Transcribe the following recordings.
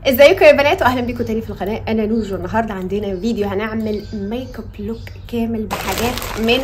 ازيكم يا بنات واهلا بيكم تاني في القناه انا نوجو النهارده عندنا فيديو هنعمل ميك اب لوك كامل بحاجات من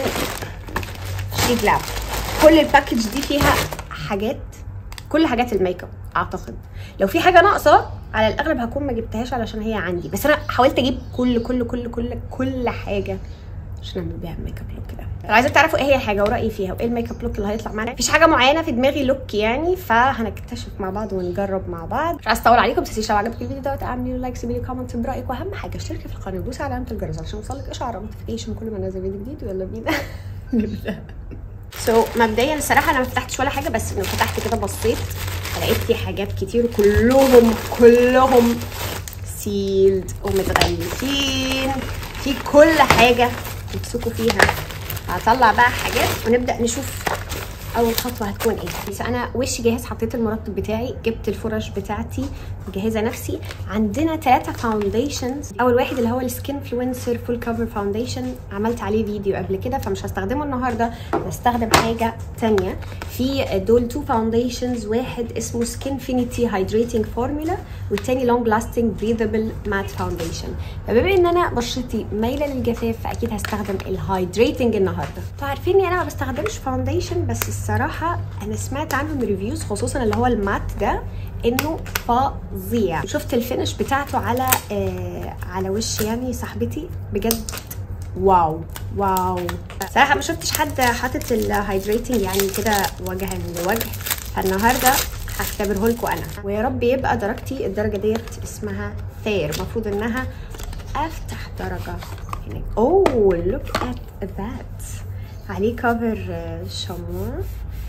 شيك لاب كل الباكج دي فيها حاجات كل حاجات الميك اب اعتقد لو في حاجه ناقصه على الاغلب هكون ما جبتهاش علشان هي عندي بس انا حاولت اجيب كل كل كل كل كل حاجه عشان اعمل بيها الميك اب لوك ده لو عايزين تعرفوا ايه هي الحاجه ورايي فيها وايه الميك اب لوك اللي هيطلع معانا مفيش حاجه معينه في دماغي لوك يعني فهنكتشف مع بعض ونجرب مع بعض مش عايزه اطول عليكم بس لو عجبك الفيديو دوت اعملي له لايك سيبي لي كومنت برايك واهم حاجه اشتركي في القناه ودوسي على علامه الجرس عشان يوصلك اشعار نوتيفيكيشن كل ما انزل فيديو جديد ويلا بينا نبدا سو so, مبدئيا الصراحه انا ما فتحتش ولا حاجه بس انه فتحت كده بصيت لقيت في حاجات كتير كلهم كلهم سيلد ومتغلفين في كل حاجه تمسكوا فيها هطلع بقى حاجات ونبدا نشوف اول خطوه هتكون ايه بس انا وشي جاهز حطيت المرطب بتاعي جبت الفرش بتاعتي مجهزه نفسي عندنا ثلاثه فاونديشنز اول واحد اللي هو السكين انفلونسر فول كفر فاونديشن عملت عليه فيديو قبل كده فمش هستخدمه النهارده بستخدم حاجه ثانيه في دول تو فاونديشنز واحد اسمه سكين فينيتي هايدريتنج فورمولا والتاني لونج لاستنج بريذبل مات فاونديشن فبما ان انا بشرتي مايله للجفاف فاكيد هستخدم الهايدريتنج النهارده انتوا عارفين انا ما بستخدمش فاونديشن بس الصراحه انا سمعت عنهم ريفيوز خصوصا اللي هو المات ده انه فظيع شفت الفينش بتاعته على آه على وش يعني صاحبتي بجد واو واو صراحه ما شفتش حد حاطط الهايدريتنج يعني كده وجها لوجه فالنهارده هختبره لكم انا ويا رب يبقى درجتي الدرجه ديت اسمها فير المفروض انها افتح درجه هناك اوه لوك ات ذات عليه كفر شاموا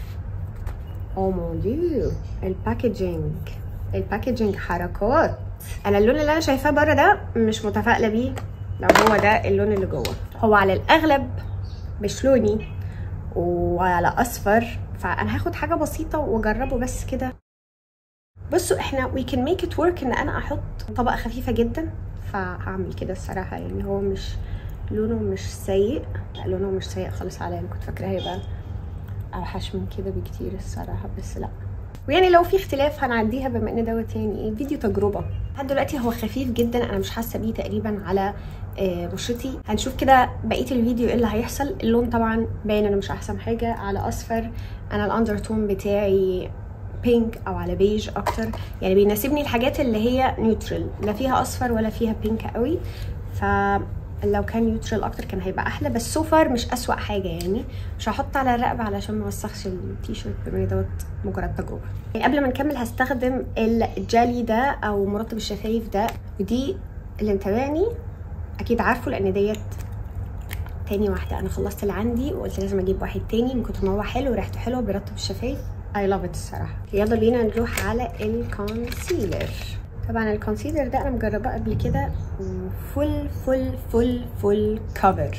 او مون ديو الباكجينج الباكجينج حركات انا اللون اللي انا شايفاه بره ده مش متفائله بيه لو هو ده اللون اللي جوه هو على الاغلب مش لوني وعلى اصفر فانا هاخد حاجه بسيطه واجربه بس كده بصوا احنا we can make it work ان انا احط طبقه خفيفه جدا فهعمل كده الصراحه يعني هو مش لونه مش سيء لا لونه مش سيء خالص عليا انا كنت فاكراه هيبقى اوحش من كده بكتير الصراحه بس لا ويعني لو في اختلاف هنعديها بما ان دوت يعني ايه فيديو تجربه لحد دلوقتي هو خفيف جدا انا مش حاسه بيه تقريبا على بشرتي هنشوف كده بقيه الفيديو ايه اللي هيحصل اللون طبعا باين انه مش احسن حاجه على اصفر انا الاندر تون بتاعي بينك او على بيج اكتر يعني بيناسبني الحاجات اللي هي نيوترال لا فيها اصفر ولا فيها بينك قوي ف لو كان نيوترال اكتر كان هيبقى احلى بس سو فار مش اسوأ حاجه يعني مش هحط على الرقبه علشان ما اوسخش التيشيرت بما دوت مجرد تجربه يعني قبل ما نكمل هستخدم الجالي ده او مرطب الشفايف ده ودي اللي انتبهني اكيد عارفه لان ديت تاني واحده انا خلصت اللي عندي وقلت لازم اجيب واحد تاني من كتر ما هو حلو وريحته حلوه بيرطب الشفايف اي لاف ات الصراحه يلا بينا نروح على الكونسيلر طبعا الكونسيلر ده انا مجرباه قبل كده فل فل فل فل كفر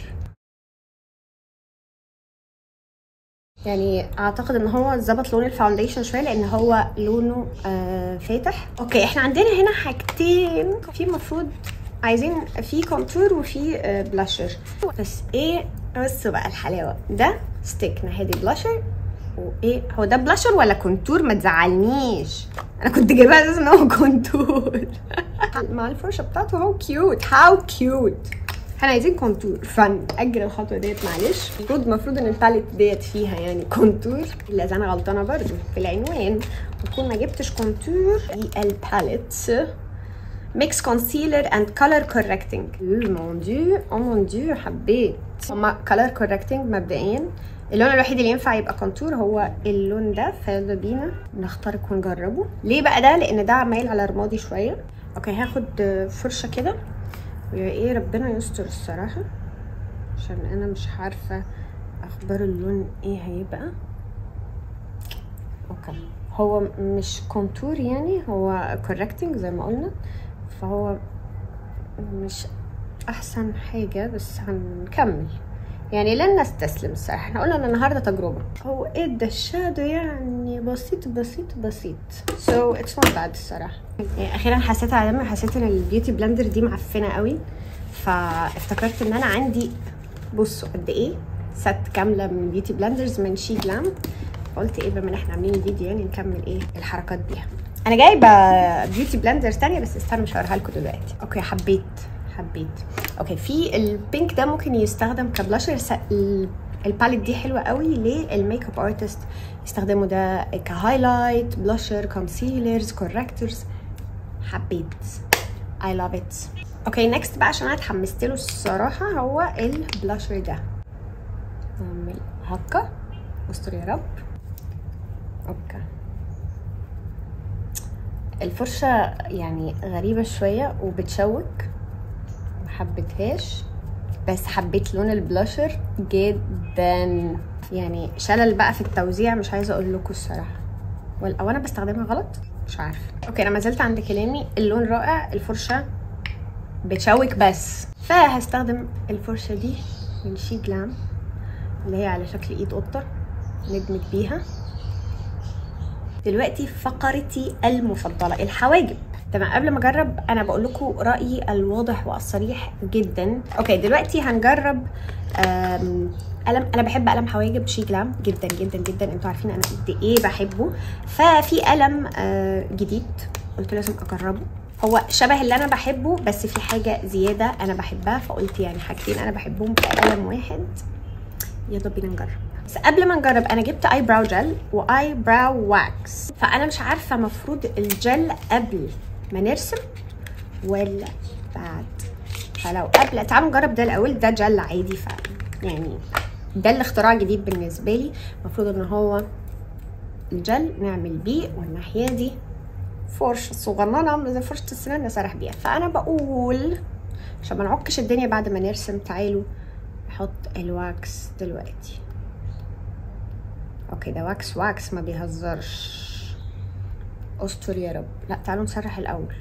يعني اعتقد ان هو ظبط لون الفاونديشن شويه لان هو لونه آه فاتح اوكي احنا عندنا هنا حاجتين في مفروض عايزين في كونتور وفي آه بلاشر بس ايه بصوا بقى الحلاوه ده ستيك ناحيه بلاشر وايه هو ده بلاشر ولا كونتور ما تزعلنيش انا كنت جايبها اساس ان هو كونتور مع الفرشه بتاعته هو كيوت هاو كيوت احنا عايزين كونتور فن اجل الخطوه ديت معلش المفروض المفروض ان الباليت ديت فيها يعني كونتور الا انا غلطانه برضو في العنوان وكون ما جبتش كونتور في الباليت ميكس كونسيلر اند كولر كوركتنج مون ديو او مون ديو حبيت هما كولر كوركتنج مبدئيا اللون الوحيد اللي ينفع يبقى كونتور هو اللون ده فيلا بينا نخترق ونجربه ليه بقى ده لان ده مايل على رمادي شويه اوكي هاخد فرشه كده وايه ربنا يستر الصراحه عشان انا مش عارفه اخبار اللون ايه هيبقى اوكي هو مش كونتور يعني هو كوركتنج زي ما قلنا فهو مش احسن حاجه بس هنكمل يعني لن نستسلم الصراحه احنا قلنا ان النهارده تجربه هو ادى الشادو يعني بسيط بسيط بسيط سو اتس نوت باد الصراحه يعني اخيرا حسيت على دمي حسيت ان البيوتي بلندر دي معفنه قوي فافتكرت ان انا عندي بصوا قد ايه ست كامله من بيوتي بلندرز من شي جلام قلت ايه بما ان احنا عاملين الفيديو يعني نكمل ايه الحركات بيها انا جايبه بيوتي بلندر تانية بس استنى مش هوريها لكم دلوقتي اوكي حبيت حبيت اوكي في البينك ده ممكن يستخدم كبلاشر س- ال- الباليت دي حلوه قوي للميك اب ارتست يستخدموا ده كهايلايت بلاشر كونسيلرز كوركتورز حبيت I love it اوكي نيكست بقى عشان انا اتحمست له الصراحه هو البلاشر ده نعمل هكا استر يا رب اوكي الفرشة يعني غريبة شوية وبتشوك محبتهاش بس حبيت لون البلاشر جدا يعني شلل بقى في التوزيع مش عايزة اقول لكم الصراحة ولا او انا بستخدمها غلط مش عارفة اوكي انا ما زلت عند كلامي اللون رائع الفرشة بتشوك بس فهستخدم الفرشة دي من شي جلام اللي هي على شكل ايد قطة ندمج بيها دلوقتي فقرتي المفضله الحواجب تمام قبل ما اجرب انا بقول لكم رايي الواضح والصريح جدا اوكي دلوقتي هنجرب آم، قلم انا بحب قلم حواجب شي جلام جدا جدا جدا انتوا عارفين انا قد ايه بحبه ففي قلم آه، جديد قلت لازم اجربه هو شبه اللي انا بحبه بس في حاجه زياده انا بحبها فقلت يعني حاجتين انا بحبهم في قلم واحد يلا بينا نجرب بس قبل ما نجرب انا جبت اي براو جل واي براو واكس فانا مش عارفه المفروض الجل قبل ما نرسم ولا بعد فلو قبل تعالوا نجرب ده الاول ده جل عادي ف يعني ده الاختراع جديد بالنسبه لي المفروض ان هو الجل نعمل بيه والناحيه دي فرشه صغننه عامله زي فرشه السنان نسرح بيها فانا بقول عشان ما نعكش الدنيا بعد ما نرسم تعالوا نحط الواكس دلوقتي اوكي ده واكس واكس ما بيهزرش استر يا رب لا تعالوا نسرح الاول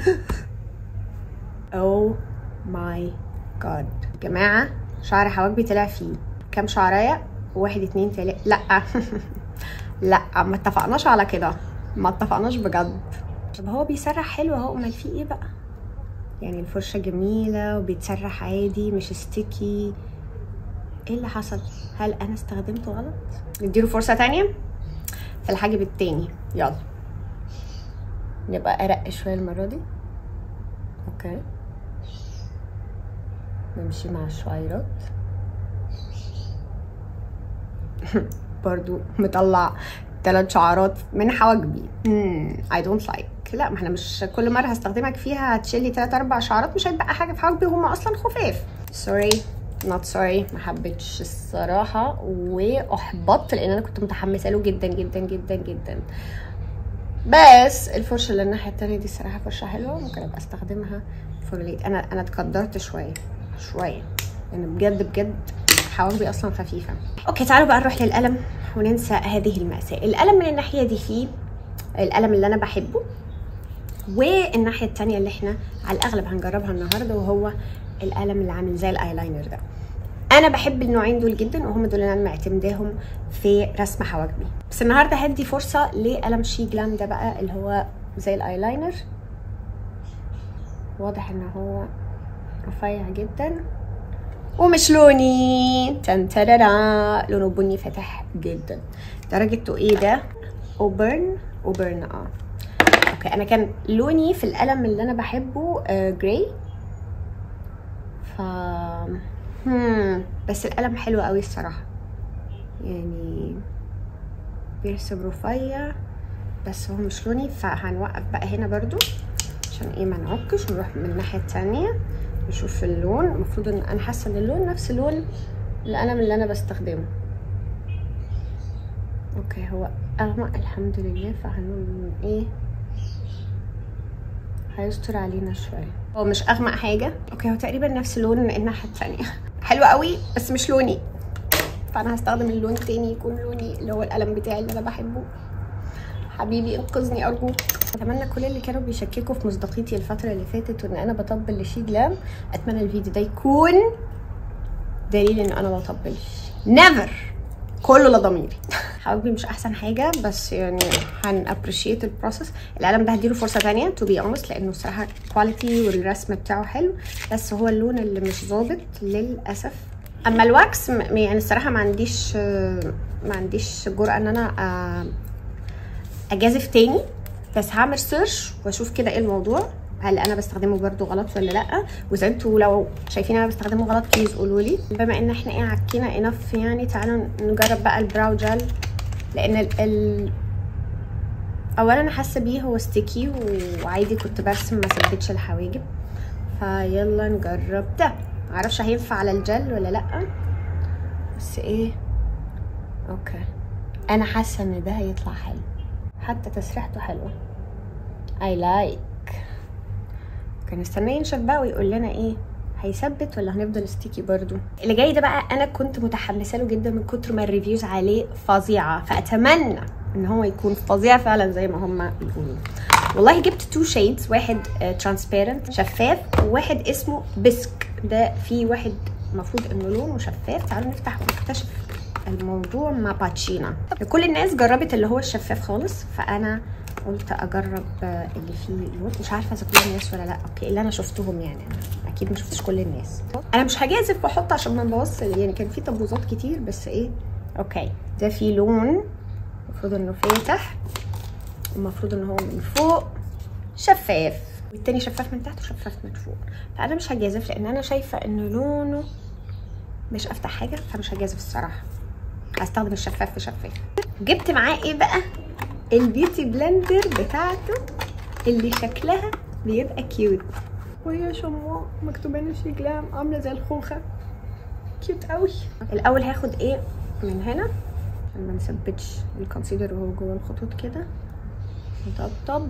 او ماي جاد جماعه شعر حواجبي طلع فيه كام شعرايه واحد اتنين تلاته لا لا ما اتفقناش على كده ما اتفقناش بجد طب هو بيسرح حلو اهو امال فيه ايه بقى يعني الفرشه جميله وبيتسرح عادي مش ستيكي ايه اللي حصل هل انا استخدمته غلط نديله فرصه تانية في الحاجب التاني يلا نبقى ارق شويه المره دي اوكي نمشي مع الشعيرات برضو مطلع ثلاث شعرات من حواجبي اي دونت لايك لا ما احنا مش كل مره هستخدمك فيها هتشيلي ثلاث اربع شعرات مش هيتبقى حاجه في حواجبي هما اصلا خفاف سوري نوت سوري ما حبيتش الصراحه واحبطت لان انا كنت متحمسه له جدا جدا جدا جدا بس الفرشه اللي الناحيه التانية دي الصراحه فرشه حلوه ممكن ابقى استخدمها فور ليت انا انا اتقدرت شويه شويه يعني بجد بجد حواجبي اصلا خفيفه اوكي تعالوا بقى نروح للقلم وننسى هذه المأساة القلم من الناحيه دي فيه القلم اللي انا بحبه والناحيه التانية اللي احنا على الاغلب هنجربها النهارده وهو القلم اللي عامل زي الايلاينر ده انا بحب النوعين دول جدا وهم دول اللي انا معتمداهم في رسم حواجبي بس النهارده هدي فرصه لقلم شي جلام ده بقى اللي هو زي الايلاينر واضح ان هو رفيع جدا ومش لوني تن ترارا لونه بني فاتح جدا درجته ايه ده اوبرن اوبرن اه اوكي انا كان لوني في القلم اللي انا بحبه آه جراي ف هم. بس القلم حلو قوي الصراحه يعني بيرسم رفيع بس هو مش لوني فهنوقف بقى هنا برضو عشان ايه ما نعكش ونروح من الناحيه التانية نشوف اللون المفروض ان انا حاسه ان اللون نفس لون القلم اللي انا بستخدمه اوكي هو اغمق الحمد لله فهنقول ايه هيستر علينا شويه هو مش اغمق حاجه اوكي هو تقريبا نفس لون الناحيه التانية حلو قوي بس مش لوني فانا هستخدم اللون التاني يكون لوني اللي هو القلم بتاعي اللي انا بحبه حبيبي انقذني ارجوك اتمنى كل اللي كانوا بيشككوا في مصداقيتي الفتره اللي فاتت وان انا بطبل لشي جلام اتمنى الفيديو ده يكون دليل ان انا ما بطبلش نيفر كله لضميري حواجبي مش احسن حاجه بس يعني هن ابريشيت البروسيس القلم ده هديله فرصه تانية تو بي اونست لانه الصراحه كواليتي والرسم بتاعه حلو بس هو اللون اللي مش ظابط للاسف اما الواكس يعني الصراحه ما عنديش ما عنديش جرأه ان انا اجازف تاني بس هعمل سيرش واشوف كده ايه الموضوع هل انا بستخدمه برده غلط ولا لا واذا انتوا لو شايفين انا بستخدمه غلط بليز قولوا لي بما ان احنا ايه عكينا انف يعني تعالوا نجرب بقى البراو جل لان ال, ال... اولا انا حاسه بيه هو ستيكي وعادي كنت برسم ما ثبتش الحواجب فيلا نجرب ده معرفش هينفع على الجل ولا لا بس ايه اوكي انا حاسه ان ده هيطلع حلو حتى تسريحته حلوه اي لايك كان استناه ينشف بقى ويقول لنا ايه هيثبت ولا هنفضل ستيكي برضو اللي جاي ده بقى انا كنت متحمسه له جدا من كتر ما الريفيوز عليه فظيعه فاتمنى ان هو يكون فظيع فعلا زي ما هم بيقولوا والله جبت تو شيدز واحد ترانسبيرنت شفاف وواحد اسمه بسك ده فيه واحد المفروض انه لونه شفاف تعالوا نفتح ونكتشف الموضوع مع باتشينا كل الناس جربت اللي هو الشفاف خالص فانا قلت اجرب اللي فيه لون مش عارفه اذا كل الناس ولا لا اوكي اللي انا شفتهم يعني انا اكيد ما شفتش كل الناس انا مش هجازف واحط عشان ما نبوظ يعني كان في تبوظات كتير بس ايه اوكي ده فيه لون المفروض انه فاتح المفروض ان هو من فوق شفاف والتاني شفاف من تحت وشفاف من فوق فانا مش هجازف لان انا شايفه ان لونه مش افتح حاجه فمش هجازف الصراحه هستخدم الشفاف في شفاف جبت معاه ايه بقى البيوتي بلندر بتاعته اللي شكلها بيبقى كيوت وهي شموع مكتوبه لنا في جلام عامله زي الخوخه كيوت قوي الاول هاخد ايه من هنا عشان ما نثبتش الكونسيلر وهو جوه الخطوط كده نطبطب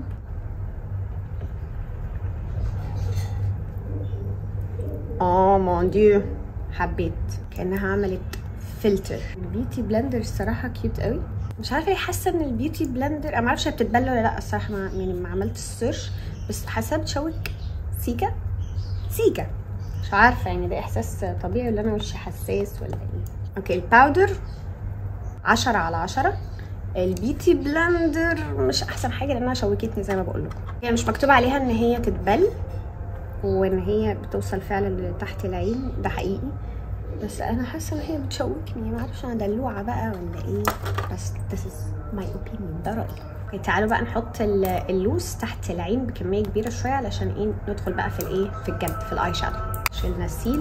اه مون ديو حبيت كانها عملت فلتر البيوتي بلندر الصراحه كيوت قوي مش عارفه ليه حاسه ان البيوتي بلندر انا ما اعرفش هي بتتبل ولا لا الصراحه ما يعني ما عملت السيرش بس حاسه بتشوك سيكا سيكا مش عارفه يعني ده احساس طبيعي ولا انا وشي حساس ولا ايه اوكي الباودر عشرة على عشرة البيوتي بلندر مش احسن حاجه لانها شوكتني زي ما بقول لكم هي يعني مش مكتوب عليها ان هي تتبل وان هي بتوصل فعلا لتحت العين ده حقيقي بس انا حاسه ان هي بتشوكني ما اعرفش انا دلوعه بقى ولا ايه بس this is my opinion ده رايي اوكي تعالوا بقى نحط اللوز تحت العين بكميه كبيره شويه علشان ايه ندخل بقى في الايه في الجنب في الاي شادو شيلنا السيل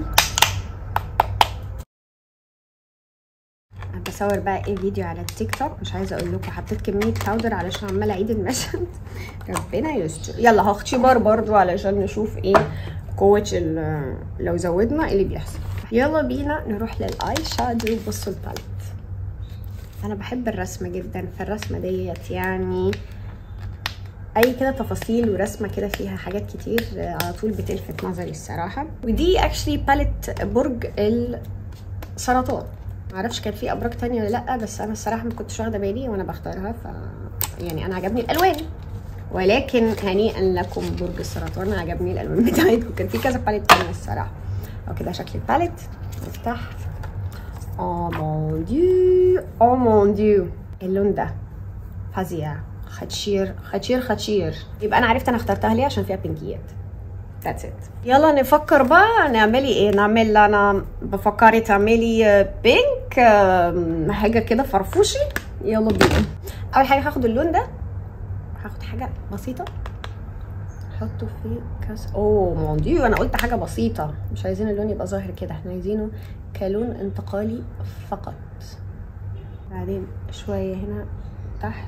بصور بقى ايه فيديو على التيك توك مش عايزه اقول لكم حطيت كميه باودر علشان عماله اعيد المشهد ربنا يستر يلا هختبر برضو علشان نشوف ايه قوه لو زودنا ايه اللي بيحصل يلا بينا نروح للاي شادو بصوا الباليت انا بحب الرسمه جدا فالرسمه ديت يعني اي كده تفاصيل ورسمه كده فيها حاجات كتير على طول بتلفت نظري الصراحه ودي اكشلي باليت برج السرطان معرفش كان في ابراج تانية ولا لا بس انا الصراحه ما كنتش واخده بالي وانا بختارها ف يعني انا عجبني الالوان ولكن هنيئا لكم برج السرطان عجبني الالوان بتاعتكم كان في كذا باليت تانية الصراحه او كده شكل الباليت نفتح اه مون ديو اه مون ديو اللون ده فظيع خطير خطير خطير يبقى انا عرفت انا اخترتها ليه عشان فيها بينكيات ذاتس ات يلا نفكر بقى نعملي ايه نعمل انا بفكري تعملي بينك حاجه كده فرفوشي يلا بينا اول حاجه هاخد اللون ده هاخد حاجه بسيطه احطه في كاس اوه مون ديو انا قلت حاجه بسيطه مش عايزين اللون يبقى ظاهر كده احنا عايزينه كلون انتقالي فقط بعدين شويه هنا تحت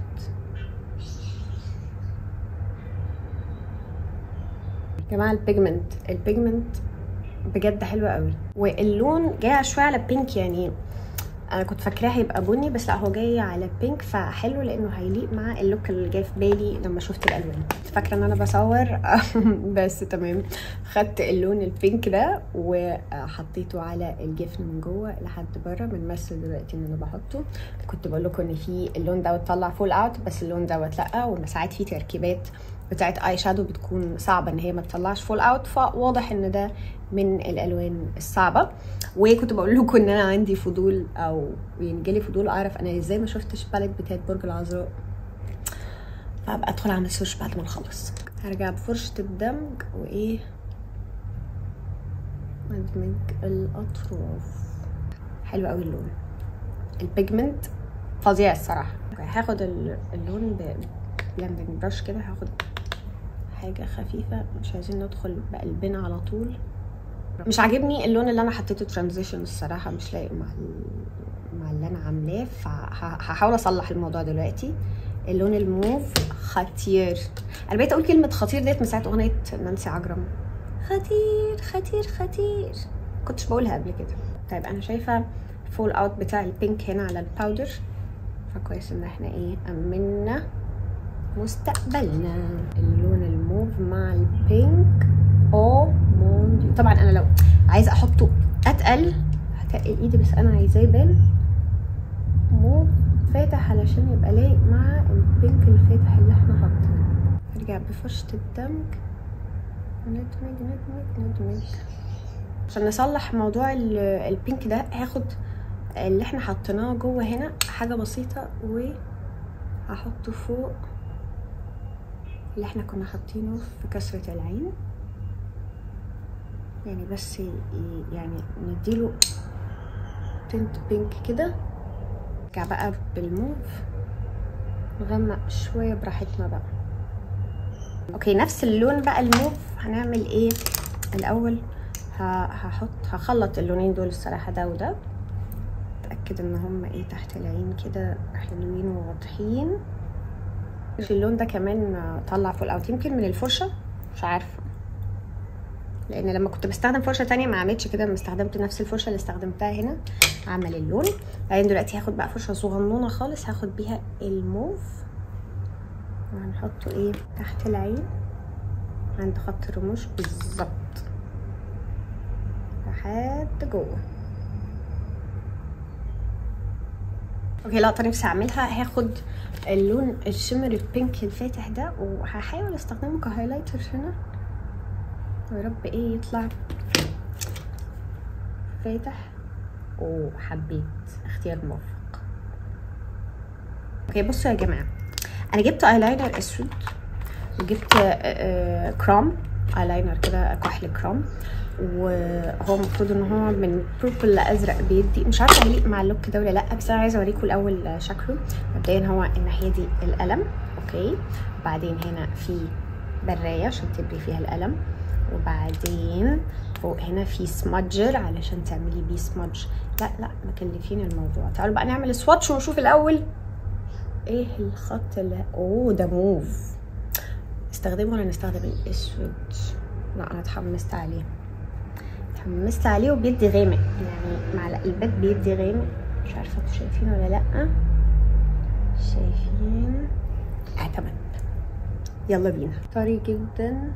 يا جماعه البيجمنت البيجمنت بجد حلوه قوي واللون جاي شويه على بينك يعني انا كنت فاكراه هيبقى بني بس لا هو جاي على بينك فحلو لانه هيليق مع اللوك اللي جاي في بالي لما شفت الالوان كنت فاكره ان انا بصور بس تمام خدت اللون البينك ده وحطيته على الجفن من جوه لحد بره بنمثل دلوقتي ان انا بحطه كنت بقول لكم ان في اللون دوت طلع فول اوت بس اللون دوت لا وساعات في تركيبات بتاعت اي شادو بتكون صعبه ان هي ما تطلعش فول اوت فواضح ان ده من الالوان الصعبه وكنت بقول لكم ان انا عندي فضول او يعني جالي فضول اعرف انا ازاي ما شفتش باليت بتاعت برج العذراء فابقى ادخل اعمل سيرش بعد ما نخلص هرجع بفرشه الدمج وايه ادمج الاطراف حلو قوي اللون البيجمنت فظيع الصراحه هاخد اللون بلندنج برش كده هاخد حاجه خفيفه مش عايزين ندخل بقلبنا على طول مش عاجبني اللون اللي انا حطيته ترانزيشن الصراحه مش لايق مع مع اللي انا عاملاه فهحاول اصلح الموضوع دلوقتي اللون الموف خطير انا بقيت اقول كلمه خطير ديت من ساعه اغنيه نانسي عجرم خطير خطير خطير كنتش بقولها قبل كده طيب انا شايفه فول اوت بتاع البينك هنا على الباودر فكويس ان احنا ايه امنا مستقبلنا اللون الموف مع البينك او مون طبعا انا لو عايزه احطه اتقل هتقل ايدي بس انا عايزاه يبان موف فاتح علشان يبقى لايق مع البينك الفاتح اللي احنا حاطينه ارجع بفرشة الدمج ندمج ندمج ندمج عشان نصلح موضوع البينك ده هاخد اللي احنا حطيناه جوه هنا حاجة بسيطة وهحطه فوق اللي احنا كنا حاطينه في كسرة العين يعني بس يعني نديله تنت بينك كده نرجع بقى بالموف نغمق شوية براحتنا بقى اوكي نفس اللون بقى الموف هنعمل ايه الاول هحط هخلط اللونين دول الصراحة ده وده اتأكد ان هما ايه تحت العين كده حلوين وواضحين اللون ده كمان طلع فول اوت يمكن من الفرشة مش عارفة لان لما كنت بستخدم فرشه تانية ما عملتش كده لما استخدمت نفس الفرشه اللي استخدمتها هنا عمل اللون بعدين دلوقتي هاخد بقى فرشه صغنونه خالص هاخد بيها الموف وهنحطه ايه تحت العين عند خط الرموش بالظبط لحد جوه اوكي لقطه نفسي اعملها هاخد اللون الشمر البينك الفاتح ده وهحاول استخدمه كهايلايتر هنا يا رب ايه يطلع فاتح وحبيت اختيار موفق اوكي بصوا يا جماعه انا جبت ايلاينر اسود وجبت آه كرام ايلاينر كده كحل كرام وهو المفروض ان هو من بيربل لازرق بيدي مش عارفه هيليق مع اللوك ده ولا لا بس انا عايزه اوريكم الاول شكله مبدئيا هو الناحيه دي القلم اوكي وبعدين هنا في برايه عشان تبري فيها القلم وبعدين فوق هنا في سمادجر علشان تعملي بيه سمادج لا لا مكلفين الموضوع تعالوا بقى نعمل سواتش ونشوف الاول ايه الخط اللي اوه ده موف نستخدمه ولا نستخدم الاسود لا انا اتحمست عليه اتحمست عليه وبيدي غامق يعني مع القلبات بيدي غامق مش عارفه انتوا شايفين ولا لا شايفين اعتمد يلا بينا طري جدا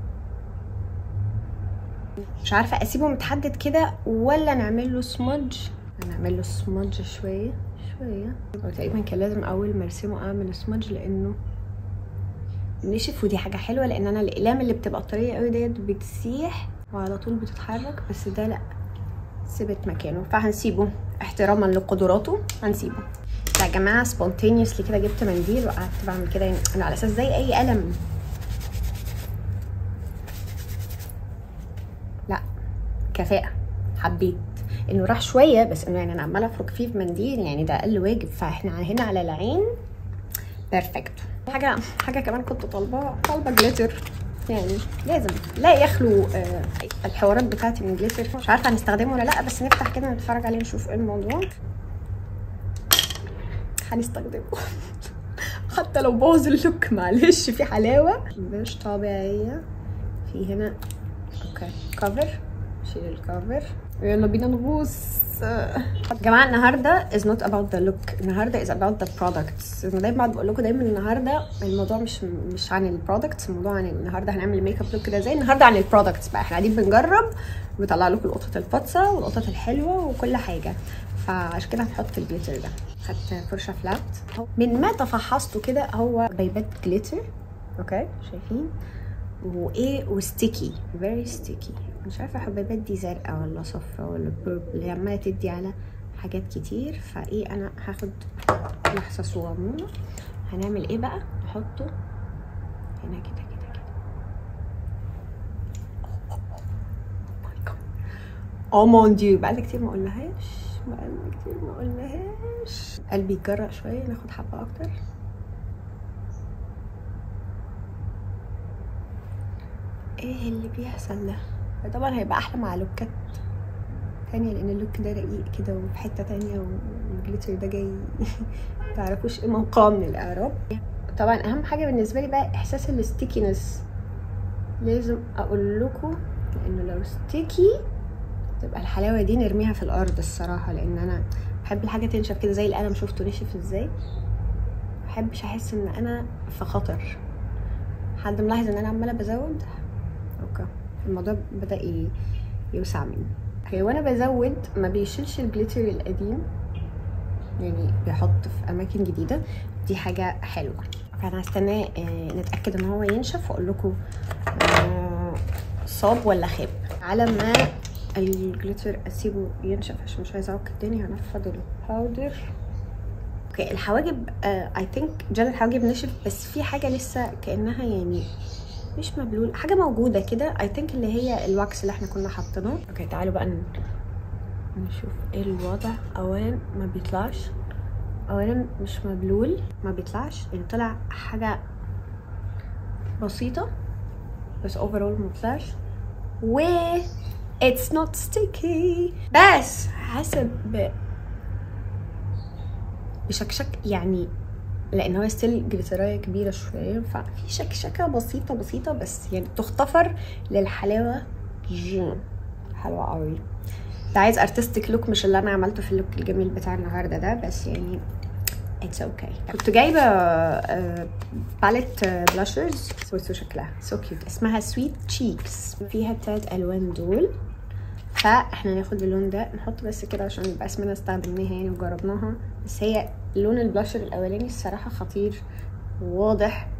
مش عارفه اسيبه متحدد كده ولا نعمل له سمادج هنعمل له سمادج شويه شويه تقريبا كان لازم اول ما ارسمه اعمل سمادج لانه نشف ودي حاجه حلوه لان انا الاقلام اللي بتبقى طريه قوي ديت بتسيح وعلى طول بتتحرك بس ده لا ثبت مكانه فهنسيبه احتراما لقدراته هنسيبه يا جماعه سبونتينيوسلي كده جبت منديل وقعدت بعمل كده انا على اساس زي اي قلم لا كفاءه حبيت انه راح شويه بس انه يعني انا عماله افرك فيه بمنديل يعني ده اقل واجب فاحنا هنا على العين بيرفكت حاجه حاجه كمان كنت طالبه طالبه جليتر يعني لازم لا يخلو آه الحوارات بتاعتي من جليتر مش عارفه هنستخدمه ولا لا بس نفتح كده نتفرج عليه نشوف ايه الموضوع هنستخدمه حتى لو بوظ اللوك معلش في حلاوه مش طبيعيه في هنا اوكي كفر شيل الكفر يلا بينا نغوص يا جماعه النهارده is not about the look النهارده is about the products انا دايما بقول لكم دايما النهارده الموضوع مش مش عن البرودكتس الموضوع عن النهارده هنعمل ميك اب لوك كده زي النهارده عن البرودكتس بقى احنا قاعدين بنجرب بيطلع لكم القطط الفطسه والقطط الحلوه وكل حاجه فعشان كده هنحط الجليتر ده خدت فرشه فلات من ما تفحصته كده هو بيبات جليتر اوكي شايفين وايه وستيكي فيري ستيكي مش عارفه حبيبات دي زرقاء ولا صفراء ولا بيربل اللي عماله تدي على حاجات كتير فايه انا هاخد لحظه صغنونه هنعمل ايه بقى نحطه هنا كده كده كده او مون ديو بقالي كتير ما قلناهاش بقالي كتير ما قلناهاش قلبي يتجرأ شويه ناخد حبه اكتر ايه اللي بيحصل ده طبعا هيبقى احلى مع لوكات تانية لان اللوك ده رقيق كده وفي حته تانية والجليتر ده جاي متعرفوش ايه موقعه من الاعراب طبعا اهم حاجه بالنسبه لي بقى احساس الستيكينس لازم اقول لكم لانه لو ستيكي تبقى الحلاوه دي نرميها في الارض الصراحه لان انا بحب الحاجه تنشف كده زي القلم شفتوا نشف ازاي محبش احس ان انا في خطر حد ملاحظ ان انا عماله بزود اوكي الموضوع بدا ي- يوسع مني اوكي وانا بزود ما بيشيلش الجليتر القديم يعني بيحط في اماكن جديده دي حاجه حلوه فانا هستناه آه، نتاكد ان هو ينشف واقول لكم آه، صاب ولا خاب على ما الجليتر اسيبه ينشف عشان مش عايزه اعك الدنيا هنفض الباودر اوكي الحواجب اي ثينك جل الحواجب نشف بس في حاجه لسه كانها يعني مش مبلول حاجه موجوده كده اي ثينك اللي هي الواكس اللي احنا كنا حاطينه اوكي تعالوا بقى ن- نشوف ايه الوضع اولا ما بيطلعش اولا مش مبلول ما بيطلعش يعني طلع حاجه بسيطه بس اوفرول ما طلعش و it's not sticky بس حاسه ب بشكشك يعني لان هو ستيل جليترايه كبيره شويه ففي شكشكه بسيطه بسيطه بس يعني تغتفر للحلاوه جون حلوه قوي ده عايز ارتستيك لوك مش اللي انا عملته في اللوك الجميل بتاع النهارده ده بس يعني اتس اوكي okay. كنت جايبه باليت بلاشرز بصوا شكلها سو كيوت اسمها سويت تشيكس فيها التلات الوان دول فاحنا ناخد اللون ده نحط بس كده عشان يبقى اسمنا استخدمناها يعني وجربناها بس هي لون البلاشر الاولاني الصراحه خطير واضح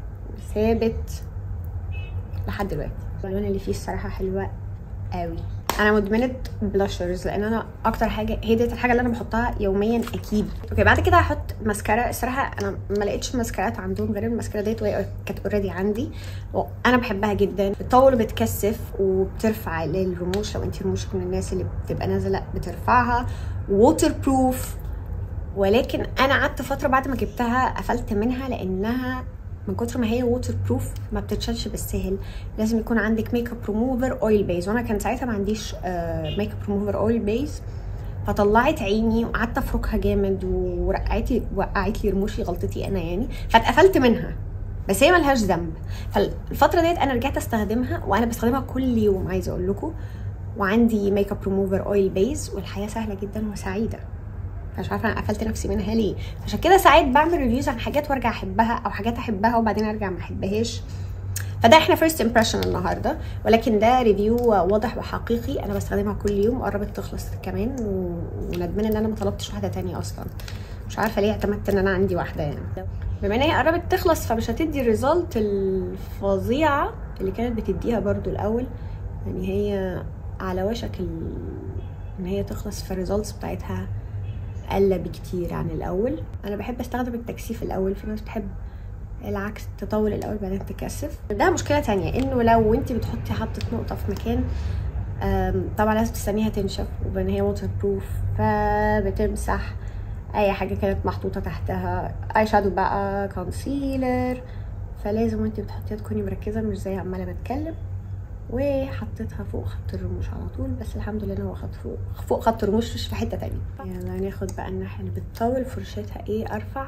ثابت لحد دلوقتي اللون اللي فيه الصراحه حلوه قوي انا مدمنه بلاشرز لان انا اكتر حاجه هي ديت الحاجه اللي انا بحطها يوميا اكيد اوكي بعد كده هحط ماسكارا الصراحه انا ما لقيتش ماسكارات عندهم غير الماسكارا ديت وهي كانت اوريدي عندي وانا بحبها جدا بتطول وبتكثف وبترفع للرموش لو انت رموشك من الناس اللي بتبقى نازله بترفعها ووتر بروف ولكن انا قعدت فتره بعد ما جبتها قفلت منها لانها من كتر ما هي ووتر بروف ما بتتشالش بالسهل لازم يكون عندك ميك اب ريموفر اويل بيز وانا كان ساعتها ما عنديش ميك اب ريموفر اويل بيز فطلعت عيني وقعدت افركها جامد ورقعتي وقعت لي رموشي غلطتي انا يعني فاتقفلت منها بس هي ملهاش ذنب فالفتره ديت انا رجعت استخدمها وانا بستخدمها كل يوم عايزه اقول لكم وعندي ميك اب ريموفر اويل بيز والحياه سهله جدا وسعيده مش عارفه انا قفلت نفسي منها ليه عشان كده ساعات بعمل ريفيوز عن حاجات وارجع احبها او حاجات احبها وبعدين ارجع ما احبهاش فده احنا فيرست امبريشن النهارده ولكن ده ريفيو واضح وحقيقي انا بستخدمها كل يوم وقربت تخلص كمان وندمانه ان انا ما طلبتش واحده تانية اصلا مش عارفه ليه اعتمدت ان انا عندي واحده يعني بما ان هي قربت تخلص فمش هتدي الريزلت الفظيعه اللي كانت بتديها برضو الاول يعني هي على وشك ال... ان هي تخلص فالريزلتس بتاعتها اقل بكتير عن الاول انا بحب استخدم التكثيف الاول في ناس بتحب العكس تطول الاول بعدين تكثف ده مشكله تانية انه لو انت بتحطي حطه نقطه في مكان طبعا لازم تستنيها تنشف وبان هي ووتر بروف فبتمسح اي حاجه كانت محطوطه تحتها اي شادو بقى كونسيلر فلازم وانت بتحطيها تكوني مركزه مش زي عماله بتكلم وحطيتها فوق خط الرموش على طول بس الحمد لله ان هو خط فوق فوق خط الرموش مش في حته تانية يلا ناخد بقى الناحيه اللي بتطول فرشتها ايه ارفع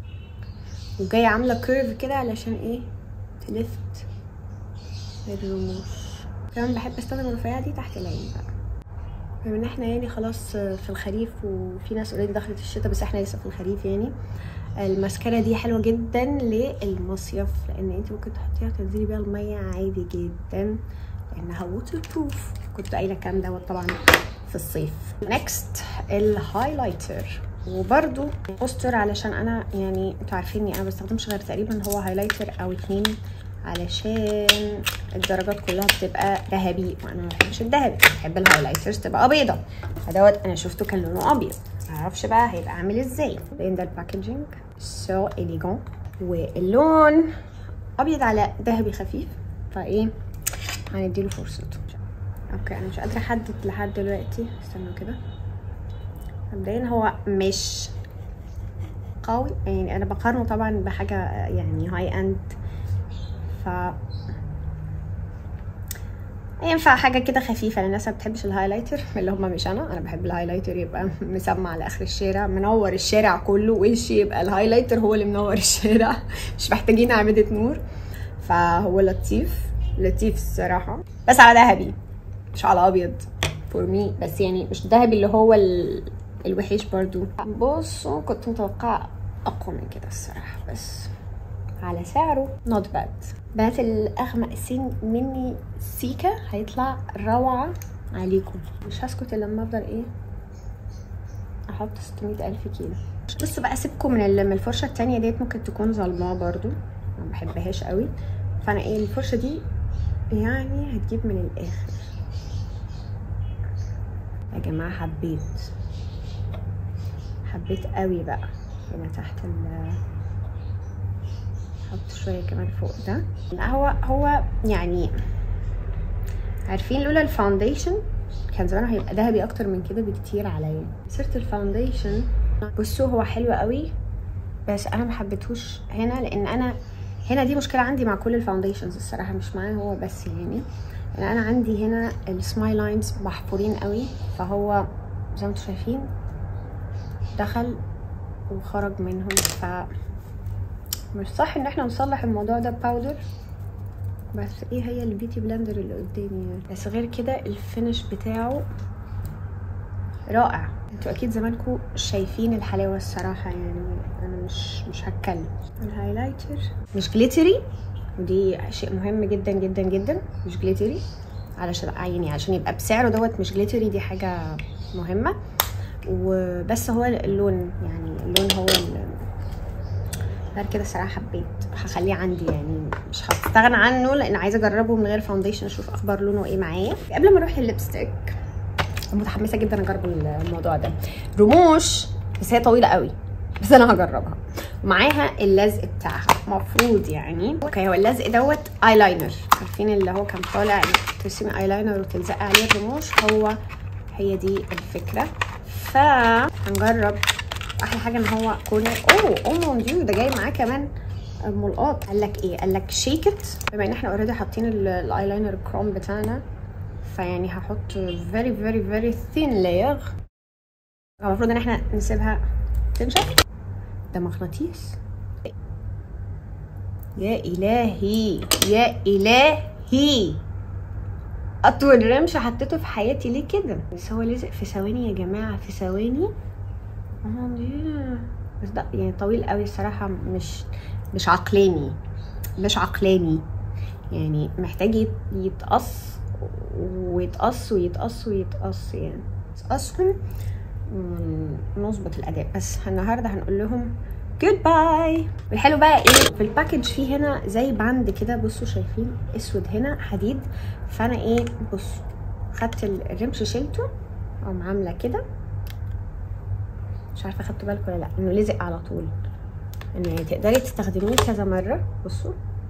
وجايه عامله كيرف كده علشان ايه تلفت الرموش كمان بحب استخدم الرفيعه دي تحت العين بقى بما ان احنا يعني خلاص في الخريف وفي ناس اوريدي دخلت الشتاء بس احنا لسه في الخريف يعني الماسكارا دي حلوه جدا للمصيف لان انت ممكن تحطيها وتنزلي بيها الميه عادي جدا لانها ووتر بروف كنت قايله الكلام دوت طبعا في الصيف نيكست الهايلايتر وبرده بوستر علشان انا يعني انتوا عارفيني انا بستخدمش غير تقريبا هو هايلايتر او اتنين علشان الدرجات كلها بتبقى ذهبي وانا ما بحبش الذهبي بحب الهايلايترز تبقى بيضه فدوت انا شفته كان لونه ابيض معرفش بقى هيبقى عامل ازاي لان ده الباكجينج سو اليجون واللون ابيض على ذهبي خفيف فايه هنديله فرصته اوكي انا مش قادره احدد لحد دلوقتي استنوا كده مبدئيا هو مش قوي يعني انا بقارنه طبعا بحاجه يعني هاي اند ف ينفع حاجه كده خفيفه للناس ما بتحبش الهايلايتر اللي هم مش انا انا بحب الهايلايتر يبقى مسمع على اخر الشارع منور الشارع كله وشي يبقى الهايلايتر هو اللي منور الشارع مش محتاجين اعمده نور فهو لطيف لطيف الصراحه بس على ذهبي مش على ابيض فور مي بس يعني مش ذهبي اللي هو ال... الوحش برضو بصوا كنت متوقعه اقوى من كده الصراحه بس على سعره نوت باد بنات الاغمق سن مني سيكا هيطلع روعه عليكم مش هسكت الا لما افضل ايه احط 600 الف كيلو بصوا بقى سيبكم من ال- من الفرشه التانية ديت ممكن تكون ظلماه برضو ما بحبهاش قوي فانا ايه الفرشه دي يعني هتجيب من الاخر يا جماعه حبيت حبيت قوي بقى هنا تحت ال احط شويه كمان فوق ده لا هو هو يعني عارفين لولا الفاونديشن كان زمانه هيبقى ذهبي اكتر من كده بكتير عليا سيره الفاونديشن بصوا هو حلو قوي بس انا ما حبيتهوش هنا لان انا هنا دي مشكله عندي مع كل الفاونديشنز الصراحه مش معاه هو بس يعني لان انا عندي هنا السمايل لاينز محفورين قوي فهو زي ما انتم شايفين دخل وخرج منهم ف مش صح ان احنا نصلح الموضوع ده باودر بس ايه هي البيوتي بلندر اللي قدامي يعني بس غير كده الفينش بتاعه رائع انتوا اكيد زمانكم شايفين الحلاوه الصراحه يعني انا مش مش هتكلم الهايلايتر مش جليتري ودي شيء مهم جدا جدا جدا مش جليتري علشان يعني عشان يبقى بسعره دوت مش جليتري دي حاجه مهمه وبس هو اللون يعني اللون هو ال- غير كده الصراحه حبيت هخليه عندي يعني مش هستغنى عنه لان عايزه اجربه من غير فاونديشن اشوف اخبار لونه ايه معايا قبل ما اروح للليبستيك متحمسه جدا اجرب الموضوع ده رموش بس هي طويله قوي بس انا هجربها ومعاها اللزق بتاعها مفروض يعني اوكي هو اللزق دوت ايلاينر عارفين اللي هو كان طالع ترسمي ايلاينر وتلزقي عليه الرموش هو هي دي الفكره فهنجرب احلى حاجه ان هو كورنر اوه او مون ديو ده جاي معاه كمان ملقاط قال لك ايه قال لك شيك ات بما ان احنا اوريدي حاطين ال- الايلاينر الكروم بتاعنا فيعني هحط very very very thin layer المفروض ان احنا نسيبها تنشف ده مغناطيس يا الهي يا الهي اطول رمش حطيته في حياتي ليه كده بس هو لزق في ثواني يا جماعه في ثواني اه دي بس ده يعني طويل قوي الصراحه مش مش عقلاني مش عقلاني يعني محتاج يت- يتقص ويتقص ويتقص ويتقص يعني يتقصهم ونظبط الاداء بس النهارده هنقول لهم جود باي الحلو بقى ايه في الباكج فيه هنا زي باند كده بصوا شايفين اسود هنا حديد فانا ايه بصوا خدت الرمش شلته او عامله كده مش عارفه خدتوا بالكم ولا لا انه لزق على طول انه يعني تقدري تستخدميه كذا مره بصوا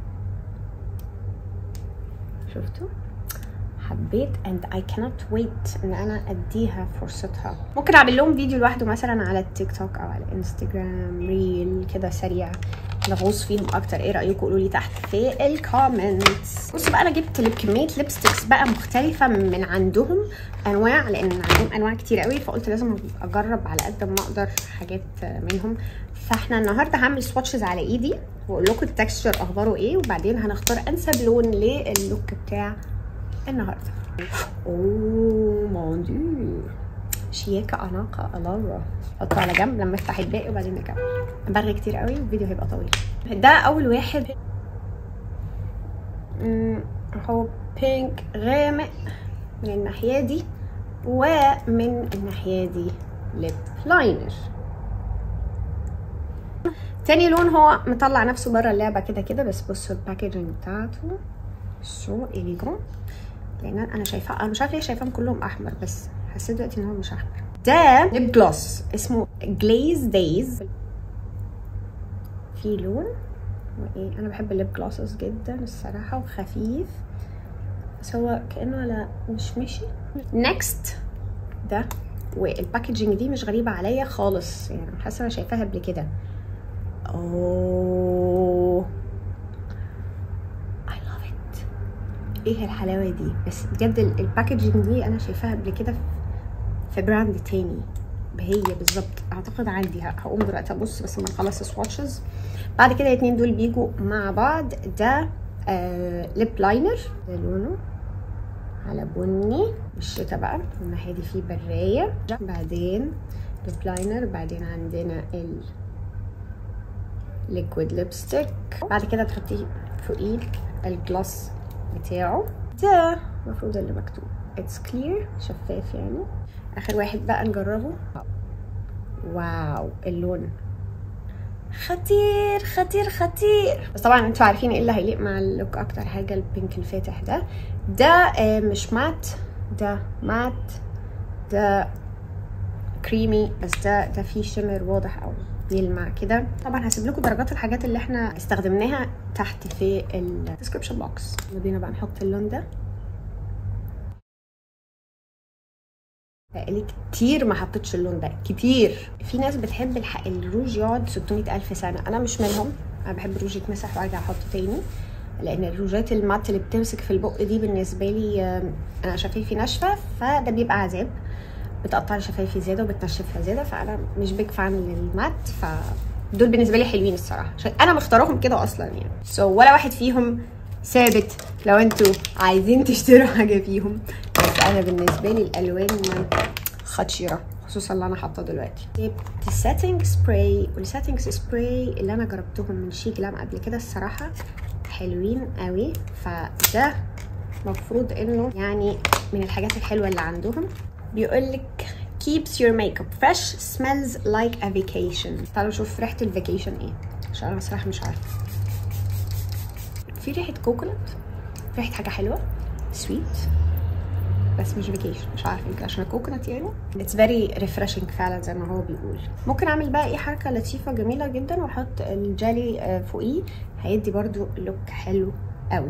شفتوا حبيت and I cannot wait ان انا اديها فرصتها ممكن اعمل لهم فيديو لوحده مثلا على التيك توك او على انستجرام ريل كده سريع نغوص فيهم اكتر ايه رايكم قولوا لي تحت في الكومنتس بصوا بقى انا جبت لب- كميه ليبستكس بقى مختلفه من عندهم انواع لان عندهم انواع كتير قوي فقلت لازم اجرب على قد ما اقدر حاجات منهم فاحنا النهارده هعمل سواتشز على ايدي واقول لكم التكستشر اخباره ايه وبعدين هنختار انسب لون للوك بتاع النهارده اوه مون ديو شياكه اناقه الله حطه على جنب لما افتح الباقي وبعدين نكمل برغي كتير قوي الفيديو هيبقى طويل ده اول واحد مم، هو بينك غامق من الناحيه دي ومن الناحيه دي ليب لاينر تاني لون هو مطلع نفسه بره اللعبه كده كده بس بصوا الباكجينج بتاعته سو اليجون لان انا شايفاه انا مش عارفه ليه شايفاهم كلهم احمر بس حسيت دلوقتي ان هو مش احمر ده ليب جلوس اسمه جليز دايز في لون وايه انا بحب الليب جلوسز جدا الصراحه وخفيف بس هو كانه على مش مشي نيكست ده والباكجينج دي مش غريبه عليا خالص يعني حاسه انا شايفاها قبل كده اوه I love it ايه الحلاوه دي بس بجد ال- الباكجينج دي انا شايفاها قبل كده في- في براند تاني هي بالظبط اعتقد عندي ه- هقوم دلوقتي ابص بس لما نخلص السواتشز بعد كده الاتنين دول بيجوا مع بعض ده آه ليب لاينر ده لونه على بني الشتا بقى الناحيه دي فيه برايه بعدين ليب لاينر بعدين عندنا ال ليكويد ليبستيك بعد كده تحطيه فوقيه الجلاس بتاعه ده المفروض اللي مكتوب اتس كلير شفاف يعني اخر واحد بقى نجربه واو اللون خطير خطير خطير بس طبعا انتوا عارفين ايه اللي هيليق مع اللوك اكتر حاجه البينك الفاتح ده ده آه، مش مات ده مات ده كريمي بس ده ده فيه شimmer واضح او يلمع كده طبعا هسيب لكم درجات الحاجات اللي احنا استخدمناها تحت في الديسكربشن بوكس يلا بينا بقى نحط اللون ده بقالي كتير ما حطيتش اللون ده كتير في ناس بتحب الح... الروج يقعد 600 الف سنه انا مش منهم انا بحب الروج يتمسح وارجع احطه تاني لان الروجات المات اللي بتمسك في البق دي بالنسبه لي آم، انا شفايفي ناشفه فده بيبقى عذاب بتقطع لي شفايفي زياده وبتنشفها زياده فانا مش بيج فان للمات ف دول بالنسبه لي حلوين الصراحه عشان انا مختارهم كده اصلا يعني سو so, ولا واحد فيهم ثابت لو انتوا عايزين تشتروا حاجه فيهم بس انا بالنسبه لي الالوان خطيره خصوصا اللي انا حاطاه دلوقتي جبت السيتنج سبراي والسيتنج سبراي اللي انا جربتهم من شي جلام قبل كده الصراحه حلوين قوي فده مفروض انه يعني من الحاجات الحلوه اللي عندهم بيقول لك keeps your makeup fresh smells like a vacation تعالوا نشوف ريحه الفاكيشن ايه عشان انا بصراحه مش عارفه في ريحه كوكونات في ريحه حاجه حلوه سويت بس مش فيكيشن مش عارفه يمكن عشان الكوكونات يعني اتس فيري ريفرشنج فعلا زي ما هو بيقول ممكن اعمل بقى ايه حركه لطيفه جميله جدا واحط الجالي آه، فوقيه هيدي برضو لوك حلو قوي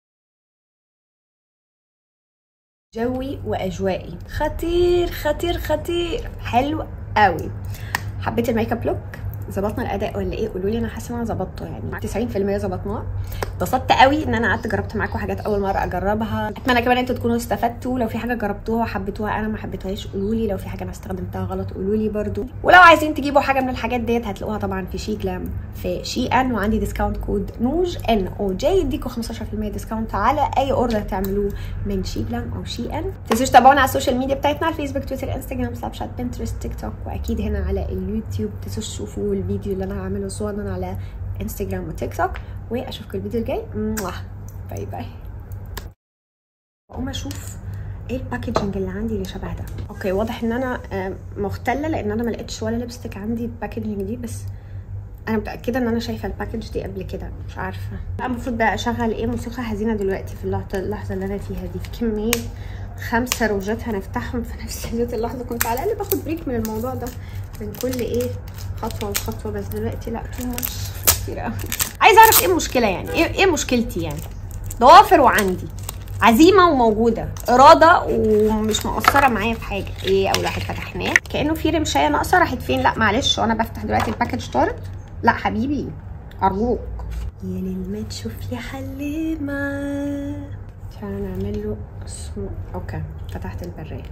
جوي واجوائي خطير خطير خطير حلو قوي حبيت الميك اب لوك ظبطنا الاداء ولا ايه قولوا لي انا حاسه ان انا ظبطته يعني 90% ظبطناه اتبسطت قوي ان انا قعدت جربت معاكم حاجات اول مره اجربها اتمنى كمان انتوا تكونوا استفدتوا لو في حاجه جربتوها وحبيتوها انا ما حبيتهاش قولوا لي لو في حاجه انا استخدمتها غلط قولوا لي برده ولو عايزين تجيبوا حاجه من الحاجات ديت هتلاقوها طبعا في شي جلام في شي ان وعندي ديسكاونت كود نوج ان او جي يديكوا 15% ديسكاونت على اي اوردر تعملوه من شي جلام او شي ان تنسوش تتابعونا على السوشيال ميديا بتاعتنا على الفيسبوك تويتر انستجرام سناب شات بنترست تيك توك واكيد هنا على اليوتيوب تنسوش تشوفوا الفيديو اللي انا هعمله صورا على انستجرام وتيك توك واشوفكم الفيديو الجاي موah. باي باي اقوم اشوف ايه الباكجنج اللي عندي اللي شبه ده اوكي واضح ان انا آه، مختله لان انا ما لقيتش ولا لبستك عندي الباكجنج دي بس انا متاكده ان انا شايفه الباكج دي قبل كده مش عارفه بقى المفروض بقى اشغل ايه موسيقى حزينه دلوقتي في اللحظه اللحظه اللي انا فيها دي في كميه خمسه روجات هنفتحهم في نفس هذه اللحظه كنت على الاقل باخد بريك من الموضوع ده من كل ايه خطوه وخطوه بس دلوقتي لا تو ماتش كتير قوي عايزه اعرف ايه المشكله يعني ايه ايه مشكلتي يعني ضوافر وعندي عزيمه وموجوده اراده ومش مقصره معايا في حاجه ايه اول واحد فتحناه كانه في رمشايه ناقصه راحت فين لا معلش وانا بفتح دلوقتي الباكج طارت لا حبيبي ارجوك يا ليل ما تشوف لي حل معاه تعالى نعمل له اسمه اوكي فتحت البريه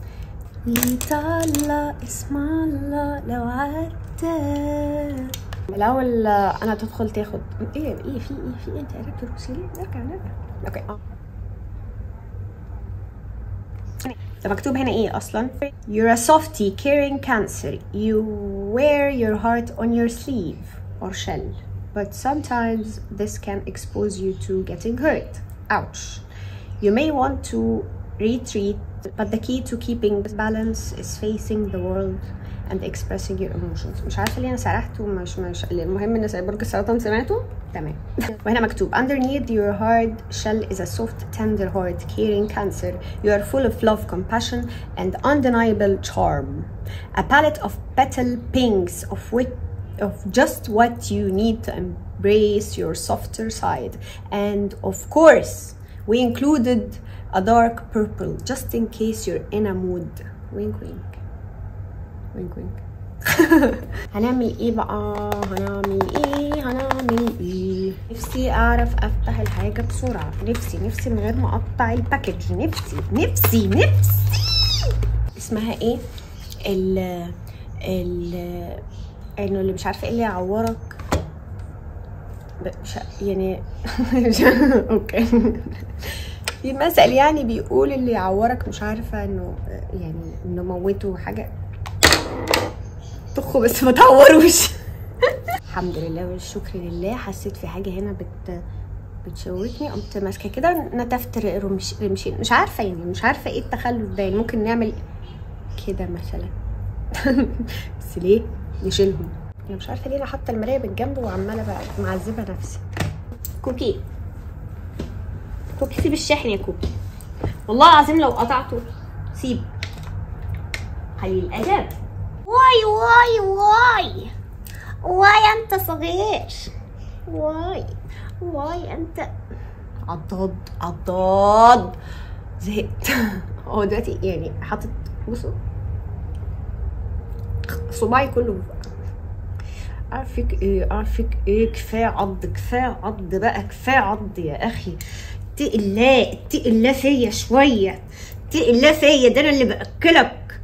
ليطلع اسم الله لو عدى الاول انا تدخل تاخد ايه ايه في ايه في ايه انت قربت تبصي لي نرجع نرجع اوكي اه ده مكتوب هنا ايه اصلا You're a softie carrying cancer You wear your heart on your sleeve or shell But sometimes this can expose you to getting hurt Ouch You may want to retreat But the key to keeping balance is facing the world and expressing your emotions مش عارفه ليه انا سرحت ومش مش المهم ان برج السرطان سمعته تمام وهنا مكتوب underneath your hard shell is a soft tender heart carrying cancer you are full of love compassion and undeniable charm a palette of petal pinks of which of just what you need to embrace your softer side and of course we included a dark purple just in case you're in a mood wink wink وينك وينك هنعمل ايه بقى هنعمل ايه هنعمل ايه نفسي اعرف افتح الحاجه بسرعه نفسي نفسي من غير ما اقطع الباكج نفسي نفسي نفسي اسمها ايه ال ال انه اللي مش عارفه ايه اللي يعورك ب- مش ع- يعني مش ع- اوكي في مثل يعني بيقول اللي يعورك مش عارفه انه يعني انه موته حاجه طخه بس ما تعوروش الحمد لله والشكر لله حسيت في حاجه هنا بت بتشوكني قمت ماسكه كده نتفت رمش رمشين مش عارفه يعني مش عارفه ايه التخلف ده يعني ممكن نعمل كده مثلا بس ليه نشيلهم انا مش عارفه ليه انا حاطه المرايه بالجنب وعماله بقى معذبه نفسي كوكي كوكي سيب الشاحن يا كوكي والله العظيم لو قطعته سيب قليل الادب واي واي واي واي انت صغير واي واي انت عضاد عضاد زهقت هو دلوقتي يعني حاطط بصوا صباعي كله عارفك ايه عارفك ايه كفايه عض كفايه عض بقى كفايه عض يا اخي اتقي الله اتقي الله فيا شويه اتقي الله فيا ده انا اللي باكلك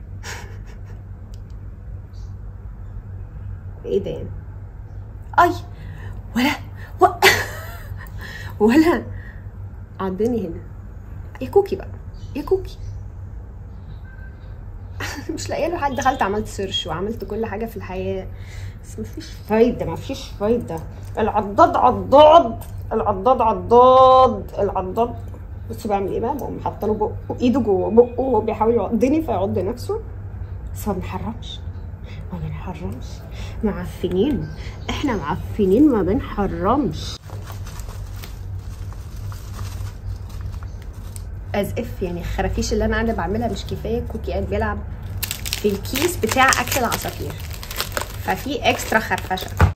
ايه ده يعني اي ولا و... ولا عضني هنا يا كوكي بقى يا كوكي مش لاقيه له حد دخلت عملت سيرش وعملت كل حاجه في الحياه بس مفيش فايده مفيش فايده العضاد عضاد العضاد عضاد العضاد بص بعمل ايه بقى بقوم حاطه له بقه ايده جوه بقه وهو بيحاول يعضني فيعض نفسه بس ما بنحرمش ما بنحرمش معفنين احنا معفنين ما بنحرمش از اف يعني الخرافيش اللي انا قاعده بعملها مش كفايه كوكي قاعد بيلعب في الكيس بتاع اكل العصافير ففي اكسترا خرفشه